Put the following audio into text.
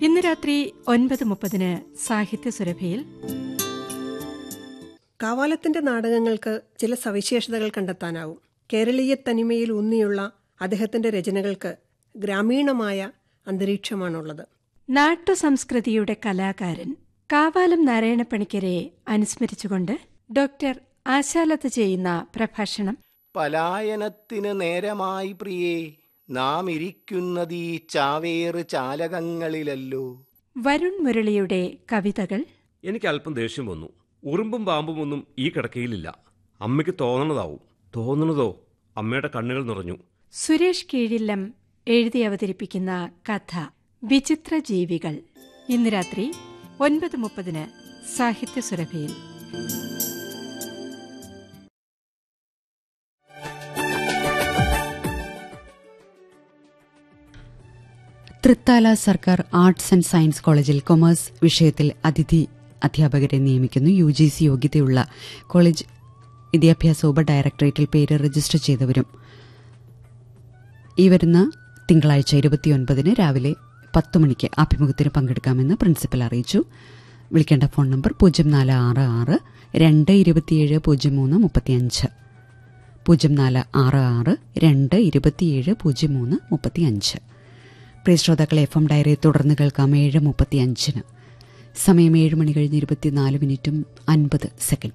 ഇന്ന് രാത്രി ഒൻപത് മുപ്പതിന് സാഹിത്യ സുരഭിയിൽ കാവാലത്തിന്റെ നാടകങ്ങൾക്ക് ചില സവിശേഷതകൾ കണ്ടെത്താനാവും കേരളീയ തനിമയിൽ ഊന്നിയുള്ള അദ്ദേഹത്തിന്റെ രചനകൾക്ക് ഗ്രാമീണമായ അന്തരീക്ഷമാണുള്ളത് നാട്ടുസംസ്കൃതിയുടെ കലാകാരൻ കാവാലം നാരായണപ്പണിക്കരെ അനുസ്മരിച്ചുകൊണ്ട് ഡോക്ടർ ആശാലത്ത് ചെയ്യുന്ന പ്രഭാഷണം പലായനത്തിന് നേരമായി പ്രിയേ നാം ഇരിക്കുന്നതീ ചാവേറ് ചാലകങ്ങളിലല്ലോ വരുൺ മുരളിയുടെ കവിതകൾ എനിക്ക് അല്പം ദേഷ്യം വന്നു ഉറുമ്പും പാമ്പും ഒന്നും ഈ കിടക്കയിലില്ല അമ്മയ്ക്ക് തോന്നണതാവും തോന്നണതോ അമ്മയുടെ കണ്ണുകൾ നിറഞ്ഞു സുരേഷ് കീഴില്ലം എഴുതി അവതരിപ്പിക്കുന്ന കഥ വിചിത്ര ജീവികൾ ഇന്ന് രാത്രി ഒൻപത് മുപ്പതിന് സാഹിത്യ സുരഭിയിൽ തൃത്താല സർക്കാർ ആർട്സ് ആൻഡ് സയൻസ് കോളേജിൽ കൊമേഴ്സ് വിഷയത്തിൽ അതിഥി അധ്യാപകരെ നിയമിക്കുന്നു യു ജി സി യോഗ്യതയുള്ള കോളേജ് വിദ്യാഭ്യാസ ഉപ ഡയറക്ടറേറ്റിൽ പേര് രജിസ്റ്റർ ചെയ്തവരും ഈ വരുന്ന തിങ്കളാഴ്ച ഇരുപത്തിയൊൻപതിന് രാവിലെ പത്ത് മണിക്ക് അഭിമുഖത്തിന് പങ്കെടുക്കാമെന്ന് പ്രിൻസിപ്പൽ അറിയിച്ചു വിളിക്കേണ്ട ഫോൺ നമ്പർ പൂജ്യം നാല് ആറ് ആറ് രണ്ട് ഇരുപത്തിയേഴ് പൂജ്യം മൂന്ന് മുപ്പത്തിയഞ്ച് പൂജ്യം നാല് ആറ് ആറ് രണ്ട് ഇരുപത്തിയേഴ് പൂജ്യം മൂന്ന് മുപ്പത്തിയഞ്ച് പ്രിയ ശ്രോതാക്കളെ എഫ് എം ഡയറി തുടർന്ന് കേൾക്കാം ഏഴ് മുപ്പത്തിയഞ്ചിന് സമയം ഏഴ് മണി കഴിഞ്ഞ് ഇരുപത്തിനാല് മിനിറ്റും അൻപത് സെക്കൻഡ്